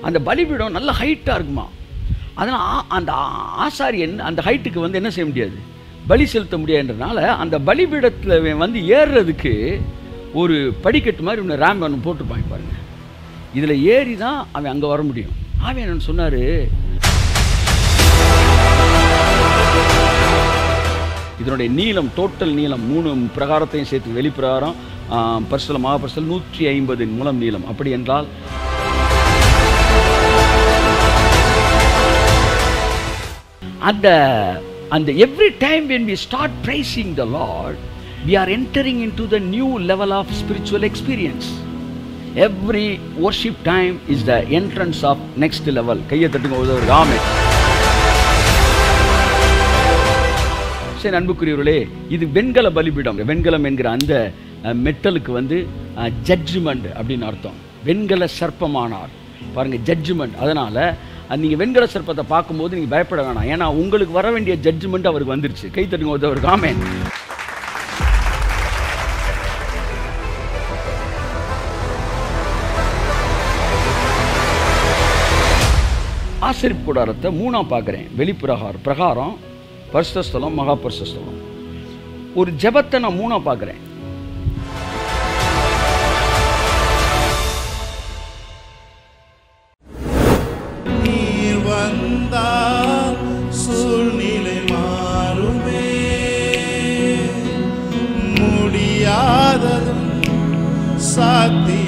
அந்த பலிபீடம் நல்ல ஹைட்டாக இருக்குமா அதனால் ஆ- அந்த ஆ- ஆசாரியன் அந்த ஹைட்டுக்கு வந்து என்ன செய்ய முடியாது பலி செலுத்த முடியாதுன்றனால அந்த பலிபீடத்தில் வந்து ஏறுறதுக்கு ஒரு படிக்கட்டு மாதிரி ஒன்று ரேம்ப் ஒன்று போட்டிருப்பாங்க பாருங்க இதில் ஏறி தான் அவன் அங்கே வர முடியும் அவன் என்ன சொன்னார் இதனுடைய நீளம் டோட்டல் நீளம் மூணு பிரகாரத்தையும் சேர்த்து வெளிப்பிரகாரம் பர்சல் மகாபர்சல் நூற்றி ஐம்பது முழம் நீளம் அப்படி என்றால் அந்த அந்த every time when we start praising the lord we are entering into the new level of spiritual experience every worship time is the entrance of next level கையை தட்டுங்க ஒரு ஆமே சரி அன்புக்குரியவர்களே இது வெண்கல பலிபீடம் வெண்கலம் என்கிற அந்த அஹ், மெட்டலுக்கு வந்து ஜட்ஜ்மெண்ட் அப்படின்னு அர்த்தம் வெண்கல சர்ப்பமானார் பாருங்க ஜட்ஜ்மெண்ட் அதனால அஹ், நீங்க வெண்கல சர்ப்பத்தை பார்க்கும்போது நீங்க பயப்பட வேணாம் ஏன்னா உங்களுக்கு வர வேண்டிய ஜட்ஜ்மெண்ட் அவருக்கு வந்துருச்சு கை தட்டுங்க ஒருத்தவருக்கு ஆமென் ஆசிரிப்பு கூடாரத்தை மூணாக பார்க்குறேன் வெளிப்பிரகாரம் பிரகாரம் பரிசுத்தலம் மகா பரிசுத்தலம் ஒரு ஜெபத்தை நான் மூணாக பார்க்குறேன் நீர் வந்தால் சூழ்நிலை மாறுமே முடியாததும் சாத்தியமாகுமே